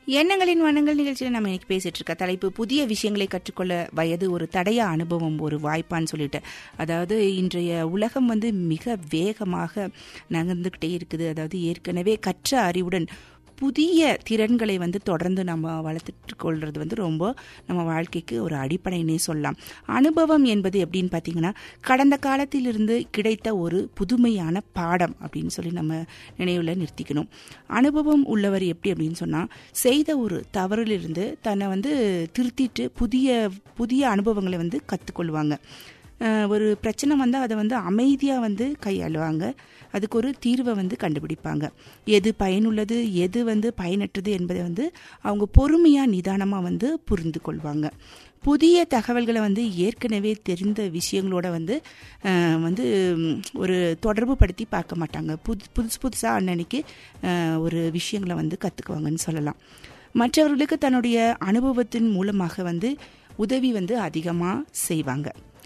எண்ணங்களின் வண்ணங்கள் நிகழ்ச்சியில் நம்ம இன்னைக்கு பேசிட்டு இருக்க தலைப்பு புதிய விஷயங்களை கற்றுக்கொள்ள வயது ஒரு தடைய அனுபவம் ஒரு வாய்ப்பான்னு சொல்லிட்டு அதாவது இன்றைய உலகம் வந்து மிக வேகமாக நகர்ந்துக்கிட்டே இருக்குது அதாவது ஏற்கனவே கற்ற அறிவுடன் புதிய திறன்களை வந்து தொடர்ந்து நம்ம வளர்த்துட்டு கொள்வது வந்து ரொம்ப நம்ம வாழ்க்கைக்கு ஒரு அடிப்படைன்னே சொல்லலாம் அனுபவம் என்பது எப்படின்னு பார்த்தீங்கன்னா கடந்த காலத்திலிருந்து கிடைத்த ஒரு புதுமையான பாடம் அப்படின்னு சொல்லி நம்ம நினைவில் நிறுத்திக்கணும் அனுபவம் உள்ளவர் எப்படி அப்படின்னு சொன்னால் செய்த ஒரு தவறிலிருந்து தன்னை வந்து திருத்திட்டு புதிய புதிய அனுபவங்களை வந்து கற்றுக்கொள்வாங்க ஒரு பிரச்சனை வந்தால் அதை வந்து அமைதியாக வந்து கையாளுவாங்க அதுக்கு ஒரு தீர்வை வந்து கண்டுபிடிப்பாங்க எது பயனுள்ளது எது வந்து பயனற்றது என்பதை வந்து அவங்க பொறுமையாக நிதானமாக வந்து புரிந்து கொள்வாங்க புதிய தகவல்களை வந்து ஏற்கனவே தெரிந்த விஷயங்களோட வந்து வந்து ஒரு தொடர்பு படுத்தி பார்க்க மாட்டாங்க புது புதுசு புதுசாக அன்னன்னைக்கு ஒரு விஷயங்களை வந்து கற்றுக்குவாங்கன்னு சொல்லலாம் மற்றவர்களுக்கு தன்னுடைய அனுபவத்தின் மூலமாக வந்து உதவி வந்து அதிகமாக செய்வாங்க